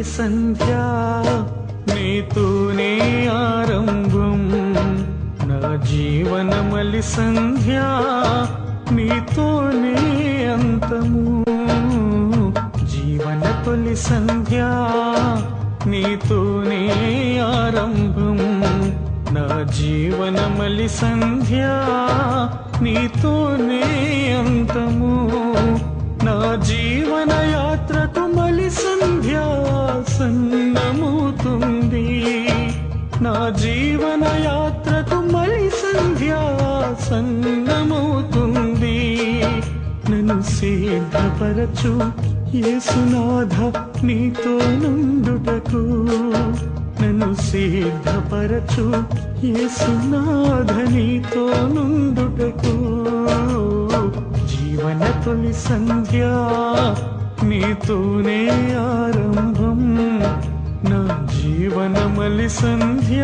తొలి సంధ్య నీతోనే ఆరంభం నా జీవనమలి సంధ్య నీతోనే అంతము జీవన తొలి సంధ్య నీతోనే ఆరంభం నా జీవనమలి సంధ్య నీతోనే అంతము నా జీవన యాత్రకు మలి సంధ్య సన్నమవుతుంది నా జీవన యాత్రకు మలి సంధ్య సన్నమవుతుంది నన్ను సిద్ధపరచు యేసునాథ నీతో నుండుటకు నన్ను సిద్ధపరచు యేసునాథ నీతో నుండుటకు జీవన తొలి సంధ్య నీతోనే ఆరంభం నా జీవనమలి సంధ్య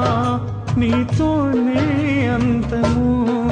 నీతోనే అంతము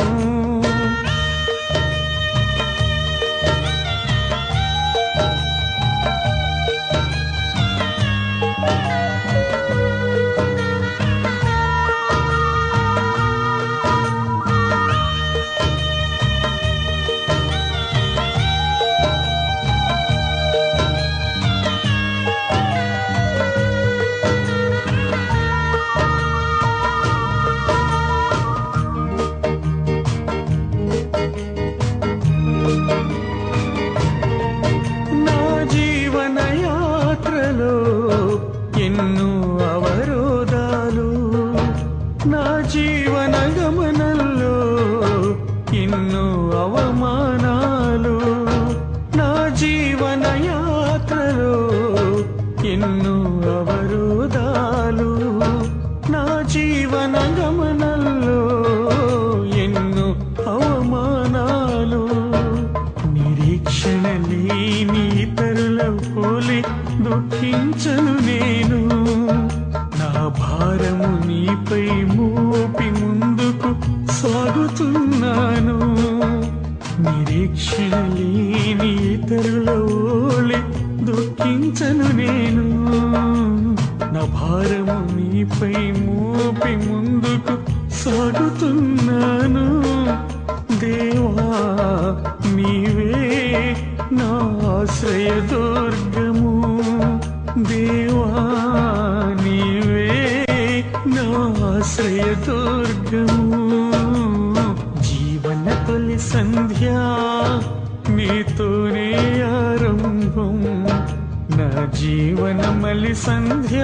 నా జీవన యాత్రలో ఎన్నో అవరోధాలు నా జీవన గమనంలో ఎన్నో అవమానాలు నా జీవన యాత్రలో ఎన్నో అవరోధాలు నా జీవన గమనంలో ఎన్నో అవమానాలు నిరీక్షణ లేని ఇతరుల పోలి దుఃఖించను నేను నా భారము నీపై మోపి ముందుకు సాగుతున్నాను నిరీక్షణ లేని ఇతరుల ఓలి దుఃఖించను నేను నా భారము నీపై మోపి ముందుకు సాగుతున్నాను దేవా నీవే నా ఆశ్రయ దుర్గము దేవా నీవే నా ఆశ్రయ దుర్గము జీవన తొలి సంధ్య నీతోనే ఆరంభం నా జీవన మలి సంధ్య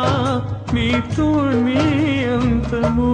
నీతోనే అంతము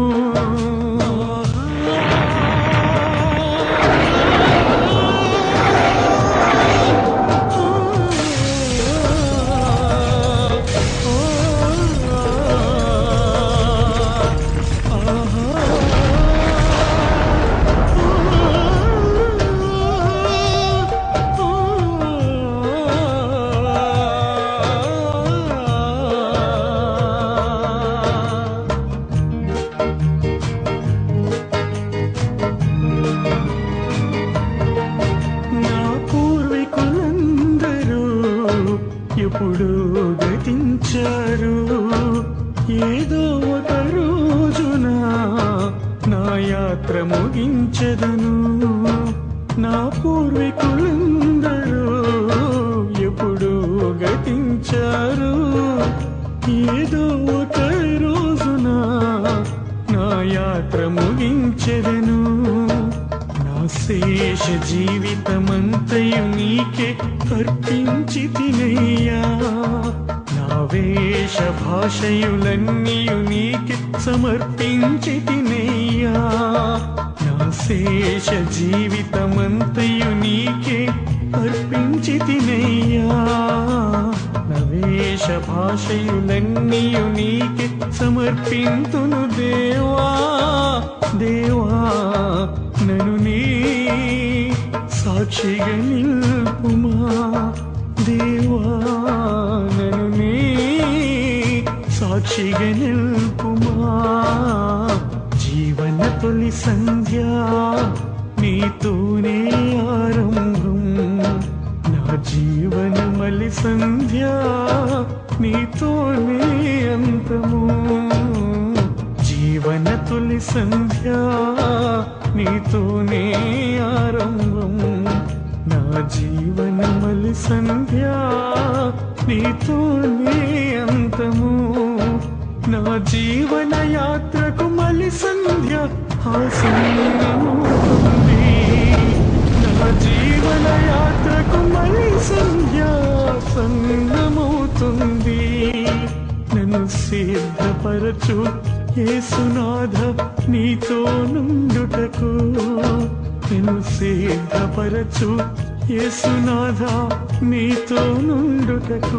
నా పూర్వీకులందరూ ఎప్పుడు గతించారు ఏదో ఒక రోజున నా యాత్ర ముగించదను నా పూర్వీకులందరూ ఎప్పుడు గతించారు ఏదో ఒక రోజున నా యాత్ర ముగించెదను నా శేష జీవితమంతయు నీకే అర్పించి తినయ్యా నా వేష భాషయులన్నీయు నీకే సమర్పించి తినయ్యా నా శేష జీవితమంతయు నీకే అర్పించి తినయ్యా నా వేష భాషయులన్నీయు నీకే సమర్పింతును దేవా దేవా నన్ను నీ సాక్షిగా నిల్పుమా దేవా నన్ను నీ సాక్షిగా నిల్పుమా జీవన తొలి సంధ్య నీతోనే ఆరంభం నా జీవనమలి సంధ్య నీతోనే అంతము జీవన తొలి సంధ్య నీతోనే ఆరంభం నా జీవనమలి సంధ్య నీతోనే అంతము నా జీవన యాత్రకు మలి సంధ్య హాసనమవుతుంది నా జీవన యాత్రకు మలి సంధ్య సన్నమవుతుంది నన్ను సిద్ధపరచు యేసునాథ నీతో నుండుటకు నేను సిద్ధపరచు యేసునాథ నీతో నుండుటకు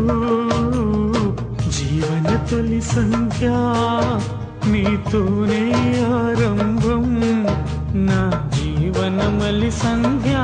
జీవన తొలి సంధ్య నీతోనే ఆరంభం నా జీవన మలి సంధ్య